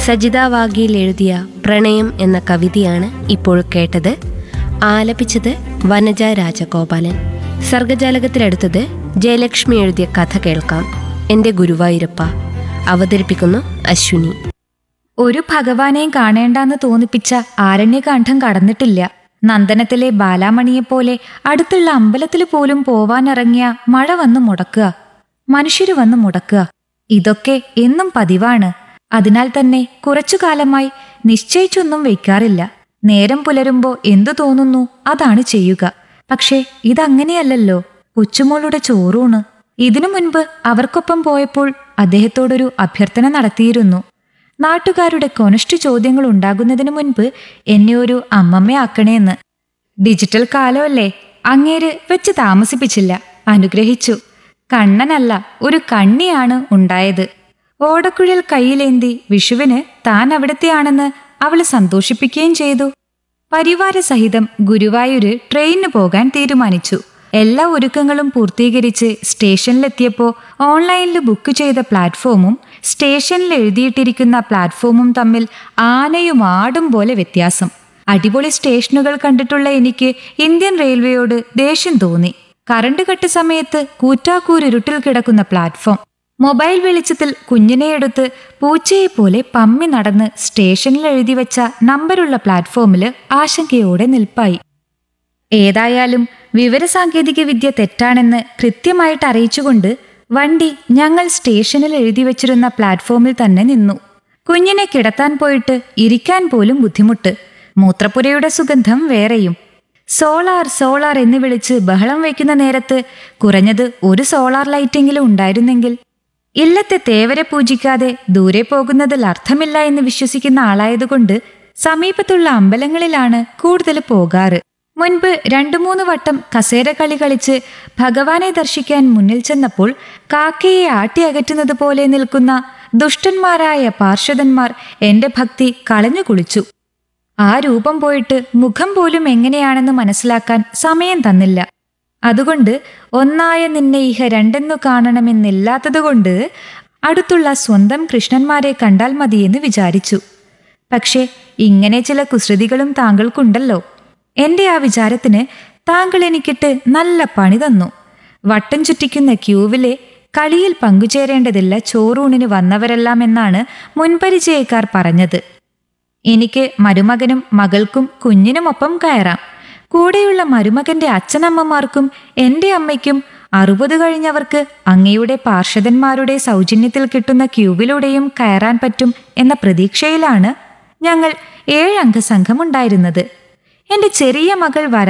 സജിത വാഗിയിൽ എഴുതിയ പ്രണയം എന്ന കവിതയാണ് ഇപ്പോൾ കേട്ടത് ആലപിച്ചത് വനജ രാജഗോപാലൻ സർഗജാലകത്തിലെടുത്തത് ജയലക്ഷ്മി എഴുതിയ കഥ കേൾക്കാം എൻ്റെ ഗുരുവായൂരപ്പ അവതരിപ്പിക്കുന്നു അശ്വിനി ഒരു ഭഗവാനെയും കാണേണ്ടെന്ന് തോന്നിപ്പിച്ച ആരണ്യകാന്ഡം കടന്നിട്ടില്ല നന്ദനത്തിലെ ബാലാമണിയെപ്പോലെ അടുത്തുള്ള അമ്പലത്തിൽ പോലും പോവാനിറങ്ങിയ മഴ വന്ന് മുടക്കുക മനുഷ്യര് വന്ന് മുടക്കുക ഇതൊക്കെ എന്നും പതിവാണ് അതിനാൽ തന്നെ കുറച്ചു കാലമായി നിശ്ചയിച്ചൊന്നും വയ്ക്കാറില്ല നേരം പുലരുമ്പോ എന്തു തോന്നുന്നു അതാണ് ചെയ്യുക പക്ഷേ ഇതങ്ങനെയല്ലല്ലോ കൊച്ചുമോളുടെ ചോറൂണ് ഇതിനു മുൻപ് അവർക്കൊപ്പം പോയപ്പോൾ അദ്ദേഹത്തോടൊരു അഭ്യർത്ഥന നടത്തിയിരുന്നു നാട്ടുകാരുടെ കൊനഷ്ട ചോദ്യങ്ങൾ ഉണ്ടാകുന്നതിന് മുൻപ് എന്നെ ഒരു അമ്മമ്മയാക്കണേന്ന് ഡിജിറ്റൽ കാലമല്ലേ അങ്ങേര് വെച്ച് താമസിപ്പിച്ചില്ല അനുഗ്രഹിച്ചു കണ്ണനല്ല ഒരു കണ്ണിയാണ് ഉണ്ടായത് ഓടക്കുഴൽ കയ്യിലേന്തി വിഷുവിന് താൻ അവിടത്തെയാണെന്ന് അവള് സന്തോഷിപ്പിക്കുകയും ചെയ്തു പരിവാര സഹിതം ഗുരുവായൂര് ട്രെയിനിന് പോകാൻ തീരുമാനിച്ചു എല്ലാ ഒരുക്കങ്ങളും പൂർത്തീകരിച്ച് സ്റ്റേഷനിലെത്തിയപ്പോൾ ഓൺലൈനിൽ ബുക്ക് ചെയ്ത പ്ലാറ്റ്ഫോമും സ്റ്റേഷനിൽ എഴുതിയിട്ടിരിക്കുന്ന പ്ലാറ്റ്ഫോമും തമ്മിൽ ആനയും ആടും പോലെ വ്യത്യാസം അടിപൊളി സ്റ്റേഷനുകൾ കണ്ടിട്ടുള്ള എനിക്ക് ഇന്ത്യൻ റെയിൽവേയോട് ദേഷ്യം തോന്നി കറണ്ട് കട്ട് സമയത്ത് കൂറ്റാക്കൂരുരുട്ടിൽ കിടക്കുന്ന പ്ലാറ്റ്ഫോം മൊബൈൽ വെളിച്ചത്തിൽ കുഞ്ഞിനെ എടുത്ത് പൂച്ചയെ പോലെ പമ്മി നടന്ന് സ്റ്റേഷനിൽ എഴുതി വെച്ച നമ്പറുള്ള പ്ലാറ്റ്ഫോമില് ആശങ്കയോടെ നിൽപ്പായി ഏതായാലും വിവരസാങ്കേതിക വിദ്യ തെറ്റാണെന്ന് കൃത്യമായിട്ട് അറിയിച്ചുകൊണ്ട് വണ്ടി ഞങ്ങൾ സ്റ്റേഷനിൽ എഴുതി വെച്ചിരുന്ന പ്ലാറ്റ്ഫോമിൽ തന്നെ നിന്നു കുഞ്ഞിനെ കിടത്താൻ പോയിട്ട് ഇരിക്കാൻ പോലും ബുദ്ധിമുട്ട് മൂത്രപ്പുരയുടെ സുഗന്ധം വേറെയും സോളാർ സോളാർ എന്ന് വിളിച്ച് ബഹളം വയ്ക്കുന്ന നേരത്ത് കുറഞ്ഞത് ഒരു സോളാർ ലൈറ്റെങ്കിലും ഉണ്ടായിരുന്നെങ്കിൽ ഇല്ലത്തെ തേവരെ പൂജിക്കാതെ ദൂരെ പോകുന്നതിൽ അർത്ഥമില്ല എന്ന് വിശ്വസിക്കുന്ന ആളായതുകൊണ്ട് സമീപത്തുള്ള അമ്പലങ്ങളിലാണ് കൂടുതൽ പോകാറ് മുൻപ് രണ്ടു മൂന്ന് വട്ടം കസേര കളി കളിച്ച് ഭഗവാനെ ദർശിക്കാൻ മുന്നിൽ ചെന്നപ്പോൾ കാക്കയെ ആട്ടി അകറ്റുന്നത് പോലെ നിൽക്കുന്ന ദുഷ്ടന്മാരായ പാർഷദന്മാർ എന്റെ ഭക്തി കളഞ്ഞു കുളിച്ചു ആ രൂപം പോയിട്ട് മുഖം പോലും എങ്ങനെയാണെന്ന് മനസ്സിലാക്കാൻ സമയം തന്നില്ല അതുകൊണ്ട് ഒന്നായ നിന്നെ ഇഹ രണ്ടെന്നു കാണണമെന്നില്ലാത്തതുകൊണ്ട് അടുത്തുള്ള സ്വന്തം കൃഷ്ണന്മാരെ കണ്ടാൽ മതിയെന്ന് വിചാരിച്ചു പക്ഷേ ഇങ്ങനെ ചില കുസൃതികളും താങ്കൾക്കുണ്ടല്ലോ എന്റെ ആ വിചാരത്തിന് താങ്കൾ എനിക്കിട്ട് നല്ല പണി തന്നു വട്ടം ചുറ്റിക്കുന്ന ക്യൂവിലെ കളിയിൽ പങ്കുചേരേണ്ടതില്ല ചോറൂണിന് വന്നവരെല്ലാം എന്നാണ് മുൻപരിചയക്കാർ പറഞ്ഞത് എനിക്ക് മരുമകനും മകൾക്കും കുഞ്ഞിനുമൊപ്പം കയറാം കൂടെയുള്ള മരുമകന്റെ അച്ഛനമ്മമാർക്കും എന്റെ അമ്മയ്ക്കും അറുപത് കഴിഞ്ഞവർക്ക് അങ്ങയുടെ പാർഷദന്മാരുടെ സൗജന്യത്തിൽ കിട്ടുന്ന ക്യൂവിലൂടെയും കയറാൻ പറ്റും എന്ന പ്രതീക്ഷയിലാണ് ഞങ്ങൾ ഏഴംഗ സംഘം ഉണ്ടായിരുന്നത് എന്റെ ചെറിയ മകൾ വരാൻ